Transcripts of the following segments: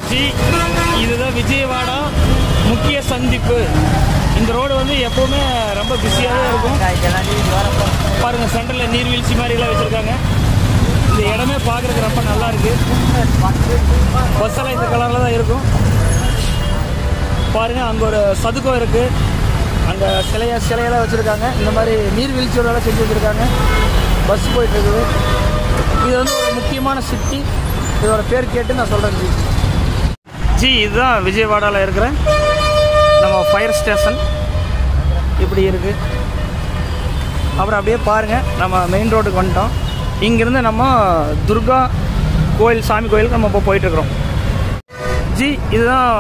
G இதுதான் விஜயவாடா முக்கிய சந்திப்பு இந்த ரோடு வந்து எப்போவுமே ரொம்ப பிஸியாகவே இருக்கும் பாருங்க சென்டரில் நீர்வீழ்ச்சி மாதிரி எல்லாம் வச்சுருக்காங்க இந்த இடமே பார்க்குறதுக்கு ரொம்ப நல்லா இருக்கு பஸ் எல்லாம் இந்த கலரில் தான் இருக்கும் பாருங்க அங்கே ஒரு சதுக்கம் இருக்கு அங்கே சிலைய சிலையெல்லாம் வச்சுருக்காங்க இந்த மாதிரி நீர்வீழ்ச்சியோட செஞ்சு வச்சுருக்காங்க பஸ் போயிட்டு இருக்குது இது வந்து ஒரு முக்கியமான சிட்டி இதோட பேர் கேட்டு நான் சொல்கிறேன் ஜி ஜி இதுதான் விஜயவாடாவில் இருக்கிற நம்ம ஃபயர் ஸ்டேஷன் இப்படி இருக்குது அப்புறம் அப்படியே பாருங்கள் நம்ம மெயின் ரோட்டுக்கு வந்துட்டோம் இங்கேருந்து நம்ம துர்கா கோயில் சாமி கோயிலுக்கு நம்ம இப்போ போயிட்டுருக்குறோம் ஜி இதுதான்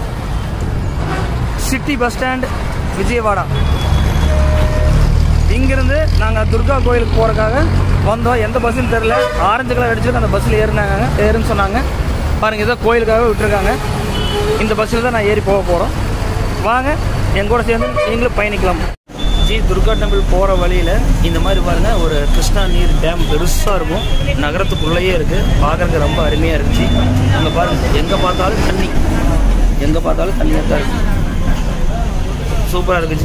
சிட்டி பஸ் ஸ்டாண்ட் விஜயவாடா இங்கிருந்து நாங்கள் துர்கா கோயிலுக்கு போகிறதுக்காக வந்தோம் எந்த பஸ்ஸுன்னு தெரில ஆரஞ்சு கலர் அடிச்சு அந்த பஸ்ஸில் ஏறினாங்க ஏறுன்னு சொன்னாங்க பாருங்கள் இதான் கோயிலுக்காக விட்டுருக்காங்க இந்த பஸ்ஸில் தான் நான் ஏறி போக போகிறோம் வாங்க என் கூட சேர்ந்து நீங்களும் பயணிக்கலாம் ஜி துர்கா டெம்பிள் போகிற வழியில் இந்த மாதிரி பாருங்கள் ஒரு கிருஷ்ணா நீர் டேம் பெருசாக இருக்கும் நகரத்துக்குள்ளேயே இருக்குது பார்க்குறதுக்கு ரொம்ப அருமையாக இருந்துச்சு அங்கே பாருங்கள் எங்கே பார்த்தாலும் தண்ணி எங்கே பார்த்தாலும் தண்ணியாக தான் இருக்குது சூப்பராக இருக்குச்சு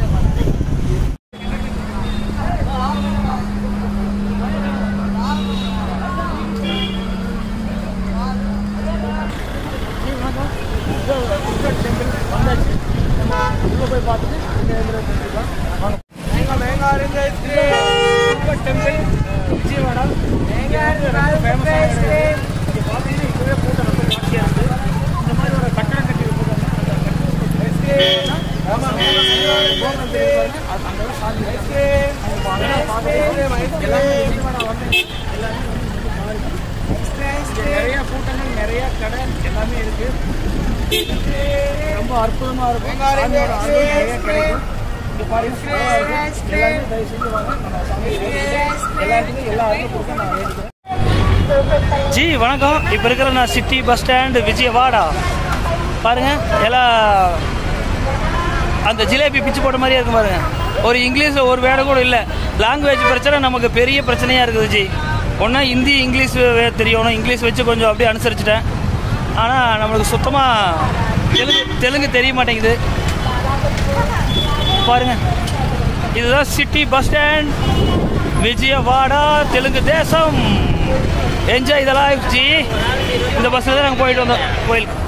போய் பார்த்துட்டு டெம்பிள் விஜயவாடா ஃபேமஸ் இங்கே பார்த்தீங்கன்னா இப்போவே கூட்டம் ரொம்ப ஜாஸ்தியாக இருக்குது இந்த மாதிரி ஒரு கட்டடம் கட்டி நிறைய கூட்டங்கள் நிறைய கடை எல்லாமே இருக்கு ரொம்ப அற்புதமா இருக்கும் சாமியோட அருள் நிறைய கிடைக்கும் இங்க பாருங்க சூப்பரா இருக்கு. எல்லாருமே தயவு செஞ்சு வாங்க நம்ம சாமி எல்லாத்துக்கும் எல்லா அருளும் கொடுக்க நான் வேண்டிக்கிறேன் ஜி வணக்கம் இப்போ இருக்கிற நான் சிட்டி பஸ் ஸ்டாண்டு விஜயவாடா பாருங்க எல்லாம் அந்த ஜிலேபி பிச்சு போட்ட மாதிரியே இருக்கும் பாருங்க ஒரு இங்கிலீஷில் ஒரு வேர்டு கூட இல்லை லாங்குவேஜ் பிரச்சனை நமக்கு பெரிய பிரச்சனையாக இருக்குது ஜி ஒன்றா ஹிந்தி இங்கிலீஷ் வே- தெரியணும் இங்கிலீஷ் வச்சு கொஞ்சம் அப்படியே அனுசரிச்சிட்டேன் ஆனால் நம்மளுக்கு சுத்தமாக தெலுங்கு தெலுங்கு தெரிய மாட்டேங்குது பாருங்க இதுதான் city bus stand Vijayawada Telugu Desam enjoy இதெல்லாம் ஜி இந்த பஸ்ஸில் தான் நாங்கள் போயிட்டு வந்தோம் கோயிலுக்கு